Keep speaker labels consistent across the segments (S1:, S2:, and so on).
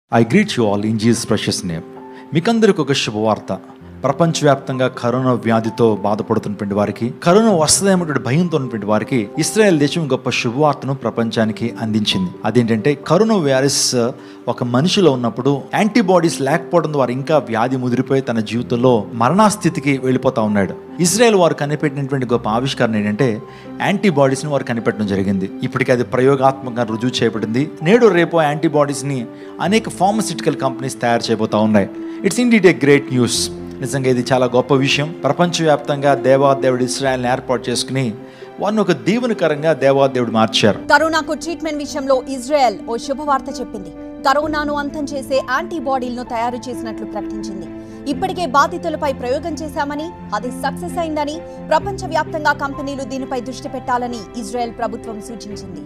S1: I greet you all in Jesus precious name మీకందరికి ఒక శుభవార్త ప్రపంచవ్యాప్తంగా కరోనా వ్యాధితో బాధపడుతున్నటువంటి వారికి కరోనా వస్తుందేమటువంటి భయంతో ఉన్నటువంటి వారికి ఇస్రాయెల్ దేశం గొప్ప శుభవార్తను ప్రపంచానికి అందించింది అదేంటంటే కరోనా వైరస్ ఒక మనిషిలో ఉన్నప్పుడు యాంటీబాడీస్ లేకపోవడం ద్వారా ఇంకా వ్యాధి ముదిరిపోయి తన జీవితంలో మరణాస్థితికి వెళ్ళిపోతా ఉన్నాడు ఇజ్రాయెల్ వారు కనిపెట్టినటువంటి గొప్ప ఆవిష్కరణ ఏంటంటే యాంటీబాడీస్ని వారు కనిపెట్టడం జరిగింది ఇప్పటికి అది ప్రయోగాత్మకంగా రుజువు చేయబడింది నేడు రేపు యాంటీబాడీస్ని అనేక ఫార్మసిటికల్ కంపెనీస్ తయారు చేయబోతా ఉన్నాయి it's indeed a great news నిజంగా ఇది చాలా గొప్ప విషయం ప్రపంచవ్యాప్తంగా దేవాదేవుడు ఇస్రాయల్ని ఏర్పాటు చేసుకుని వారిని ఒక దీవెనకరంగా దేవాదేవుడు మార్చారు
S2: కరోనాకు ట్రీట్మెంట్ విషయంలో ఇజ్రాయెల్ ఓ శుభవార్త చెప్పింది కరోనాను అంతం చేసే యాంటీబాడీలను తయారు చేసినట్లు ప్రకటించింది ఇప్పటికే బాధితులపై ప్రయోగం చేశామని అది సక్సెస్ అయిందని ప్రపంచవ్యాప్తంగా కంపెనీలు దీనిపై దృష్టి పెట్టాలని ఇజ్రాయెల్ ప్రభుత్వం సూచించింది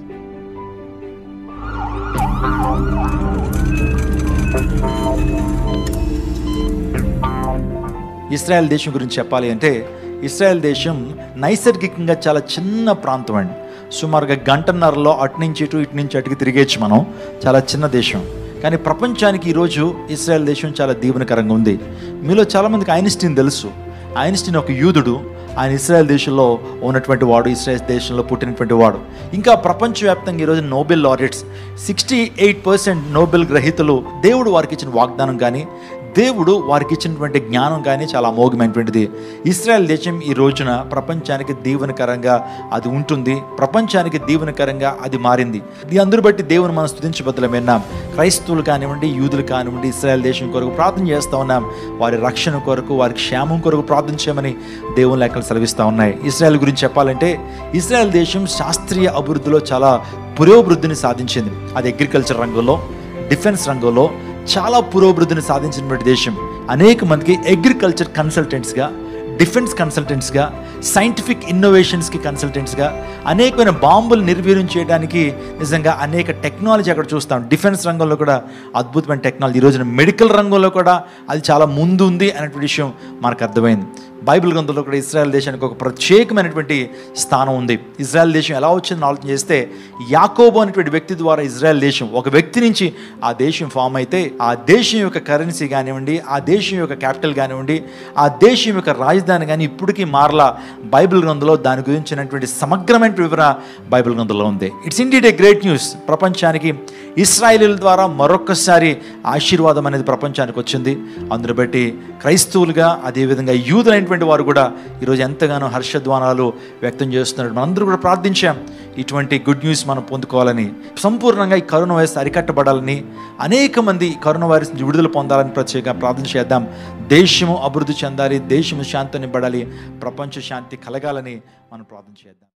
S1: ఇస్రాయెల్ దేశం గురించి చెప్పాలి అంటే ఇస్రాయెల్ దేశం నైసర్గికంగా చాలా చిన్న ప్రాంతం అండి సుమారుగా గంటన్నరలో అటు నుంచి ఇటు ఇటు నుంచి అటుకి తిరిగేచ్చు మనం చాలా చిన్న దేశం కానీ ప్రపంచానికి ఈరోజు ఇస్రాయెల్ దేశం చాలా దీవెనకరంగా ఉంది మీలో చాలామందికి ఐన్స్టీన్ తెలుసు ఐన్స్టీన్ ఒక యూదుడు ఆయన ఇస్రాయెల్ దేశంలో ఉన్నటువంటి వాడు ఇస్రాయెల్ దేశంలో పుట్టినటువంటి వాడు ఇంకా ప్రపంచవ్యాప్తంగా ఈరోజు Nobel laureates sixty eight percent Nobel గ్రహీతలు దేవుడు వారికి ఇచ్చిన వాగ్దానం కానీ దేవుడు వారికి ఇచ్చినటువంటి జ్ఞానం కానీ చాలా అమోఘమైనటువంటిది ఇస్రాయెల్ దేశం ఈ రోజున ప్రపంచానికి దీవెనకరంగా అది ఉంటుంది ప్రపంచానికి దీవెనకరంగా అది మారింది ఇది అందరూ బట్టి దేవుని మనం స్థుతించబద్దలమైనా క్రైస్తవులు కానివ్వండి యూదులు కానివ్వండి ఇస్రాయెల్ దేశం కొరకు ప్రార్థన చేస్తూ ఉన్నాం వారి రక్షణ కొరకు వారి క్షేమం కొరకు ప్రార్థన చేయమని దేవుని లెక్కలు సెలవిస్తూ ఉన్నాయి ఇస్రాయెల్ గురించి చెప్పాలంటే ఇస్రాయెల్ దేశం శాస్త్రీయ అభివృద్ధిలో చాలా పురోభివృద్ధిని సాధించింది అది అగ్రికల్చర్ రంగంలో డిఫెన్స్ రంగంలో చాలా పురోభివృద్ధిని సాధించినటువంటి దేశం అనేక మందికి అగ్రికల్చర్ కన్సల్టెంట్స్గా డిఫెన్స్ కన్సల్టెంట్స్గా సైంటిఫిక్ ఇన్నోవేషన్స్కి కన్సల్టెంట్స్గా అనేకమైన బాంబులు నిర్వీర్యం చేయడానికి నిజంగా అనేక టెక్నాలజీ అక్కడ చూస్తాం డిఫెన్స్ రంగంలో కూడా అద్భుతమైన టెక్నాలజీ ఈ రోజున మెడికల్ రంగంలో కూడా అది చాలా ముందు ఉంది అనేటువంటి విషయం మనకు అర్థమైంది బైబిల్ గ్రంథంలో కూడా ఇజ్రాయెల్ దేశానికి ఒక ప్రత్యేకమైనటువంటి స్థానం ఉంది ఇజ్రాయెల్ దేశం ఎలా వచ్చిందని ఆలోచన చేస్తే యాకోబు అనేటువంటి వ్యక్తి ద్వారా ఇజ్రాయెల్ దేశం ఒక వ్యక్తి నుంచి ఆ దేశం ఫామ్ అయితే ఆ దేశం యొక్క కరెన్సీ కానివ్వండి ఆ దేశం యొక్క క్యాపిటల్ కానివ్వండి ఆ దేశం యొక్క రాజధాని కానీ ఇప్పటికీ మారలా బైబిల్ గ్రంథంలో దాని గురించినటువంటి సమగ్రమైన వివరణ బైబిల్ గ్రంథంలో ఉంది it's indeed a great news ప్రపంచానికి ఇస్రాయేలీల ద్వారా మరొక్కసారి ఆశీర్వాదం అనేది ప్రపంచానికి వచ్చింది అందును బట్టి క్రైస్తవులుగా అదేవిధంగా యూదులైనటువంటి వారు కూడా ఈరోజు ఎంతగానో హర్షధ్వానాలు వ్యక్తం చేస్తున్నారు మనందరూ కూడా ప్రార్థించాం ఇటువంటి గుడ్ న్యూస్ మనం పొందుకోవాలని సంపూర్ణంగా ఈ కరోనా వైరస్ అరికట్టబడాలని అనేక మంది ఈ కరోనా వైరస్ నుంచి విడుదల పొందాలని ప్రత్యేకంగా ప్రార్థన చేద్దాం దేశము అభివృద్ధి చెందాలి దేశము శాంతి నింపడాలి ప్రపంచ శాంతి కలగాలని మనం ప్రార్థన చేద్దాం